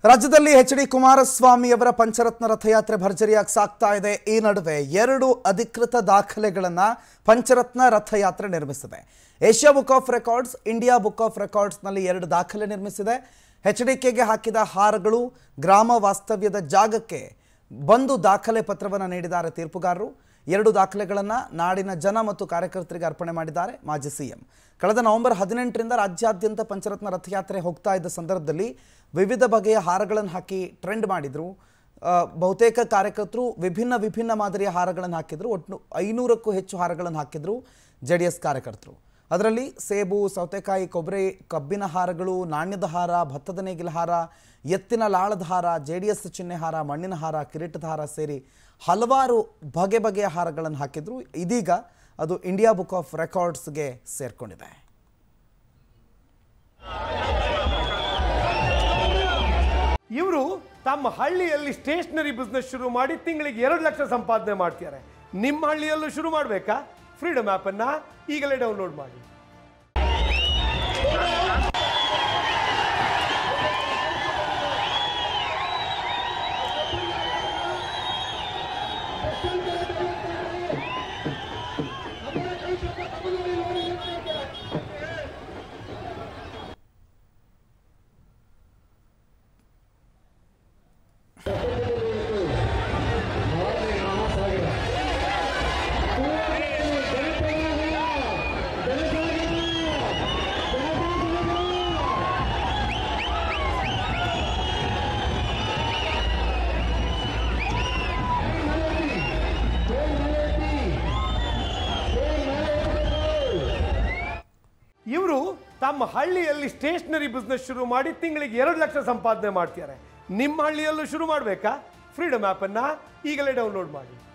ರಾಜ್ಯದಲ್ಲಿ H D ಕುಮಾರಸ್ವಾಮಿಯವರ Pancharatna ರಥಯಾತ್ರೆ ಭರ್ಜರಿಯಾಗಿ ಸಾಗ್ತಾ ಇದೆ ಈ ನಡುವೆ ಎರಡು ಅಧಿಕೃತ ದಾಖಲೆಗಳನ್ನ ಪಂಚರತ್ನ ರಥಯಾತ್ರೆ ನಿರ್ಮಿಸಿದೆ Asia book of records India book of ರೆಕಾರ್ಡ್ಸ್ನಲ್ಲಿ ಎರಡು ದಾಖಲೆ ನಿರ್ಮಿಸಿದೆ ಎಚ್ ಡಿ ಕೆಗೆ ಹಾಕಿದ ಹಾರಗಳು ಗ್ರಾಮ ವಾಸ್ತವ್ಯದ ಜಾಗಕ್ಕೆ ಬಂದು ದಾಖಲೆ ಪತ್ರವನ್ನು ನೀಡಿದ್ದಾರೆ ತೀರ್ಪುಗಾರರು ಎರಡು ದಾಖಲೆಗಳನ್ನು ನಾಡಿನ ಜನ ಮತ್ತು ಕಾರ್ಯಕರ್ತರಿಗೆ ಅರ್ಪಣೆ ಮಾಡಿದ್ದಾರೆ ಮಾಜಿ ಸಿಎಂ ಕಳೆದ ನವೆಂಬರ್ ಹದಿನೆಂಟರಿಂದ ರಾಜ್ಯಾದ್ಯಂತ ಪಂಚರತ್ನ ರಥಯಾತ್ರೆ ಹೋಗ್ತಾ ಇದ್ದ ಸಂದರ್ಭದಲ್ಲಿ ವಿವಿಧ ಬಗೆಯ ಹಾರಗಳನ್ನು ಹಾಕಿ ಟ್ರೆಂಡ್ ಮಾಡಿದರು ಆ, ಬಹುತೇಕ ಕಾರ್ಯಕರ್ತರು ವಿಭಿನ್ನ ವಿಭಿನ್ನ ಮಾದರಿಯ ಹಾರಗಳನ್ನು ಹಾಕಿದ್ರು ಒಟ್ಟು ಐನೂರಕ್ಕೂ ಹೆಚ್ಚು ಹಾರಗಳನ್ನು ಹಾಕಿದ್ರು ಜೆ ಡಿ ಎಸ್ ಕಾರ್ಯಕರ್ತರು ಅದರಲ್ಲಿ ಸೇಬು ಸೌತೆಕಾಯಿ ಕೊಬ್ಬರಿ ಕಬ್ಬಿನ ಹಾರಗಳು ನಾಣ್ಯದ ಹಾರ ಭತ್ತದ ನೇಗಿಲ ಹಾರ ಎತ್ತಿನ ಲಾಳದ ಹಾರ ಜೆ ಡಿ ಎಸ್ ಚಿಹ್ನೆ ಹಾರ ಮಣ್ಣಿನ ಹಾರ ಕಿರೀಟದ ಹಾರ ಸೇರಿ ಹಲವಾರು ಬಗೆ ಬಗೆಯ ಹಾರಗಳನ್ನು ಹಾಕಿದ್ರು ಇದೀಗ ಅದು ಇಂಡಿಯಾ ಬುಕ್ ಆಫ್ ರೆಕಾರ್ಡ್ಸ್ಗೆ ಸೇರ್ಕೊಂಡಿದೆ ಇವರು ತಮ್ಮ ಹಳ್ಳಿಯಲ್ಲಿ ಸ್ಟೇಷನರಿ ಬಿಸ್ನೆಸ್ ಶುರು ಮಾಡಿ ತಿಂಗಳಿಗೆ ಎರಡು ಲಕ್ಷ ಸಂಪಾದನೆ ಮಾಡ್ತಾರೆ ನಿಮ್ಮ ಹಳ್ಳಿಯಲ್ಲೂ ಶುರು ಮಾಡಬೇಕಾ ಫ್ರೀಡಮ್ ಆ್ಯಪನ್ನು ಈಗಲೇ ಡೌನ್ಲೋಡ್ ಮಾಡಿ ಇವರು ತಮ್ಮ ಹಳ್ಳಿಯಲ್ಲಿ ಸ್ಟೇಷನರಿ ಬಿಸ್ನೆಸ್ ಶುರು ಮಾಡಿ ತಿಂಗಳಿಗೆ ಎರಡು ಲಕ್ಷ ಸಂಪಾದನೆ ಮಾಡ್ತಾರೆ ನಿಮ್ಮ ಹಳ್ಳಿಯಲ್ಲೂ ಶುರು ಮಾಡಬೇಕಾ ಫ್ರೀಡಮ್ ಆ್ಯಪನ್ನು ಈಗಲೇ ಡೌನ್ಲೋಡ್ ಮಾಡಿ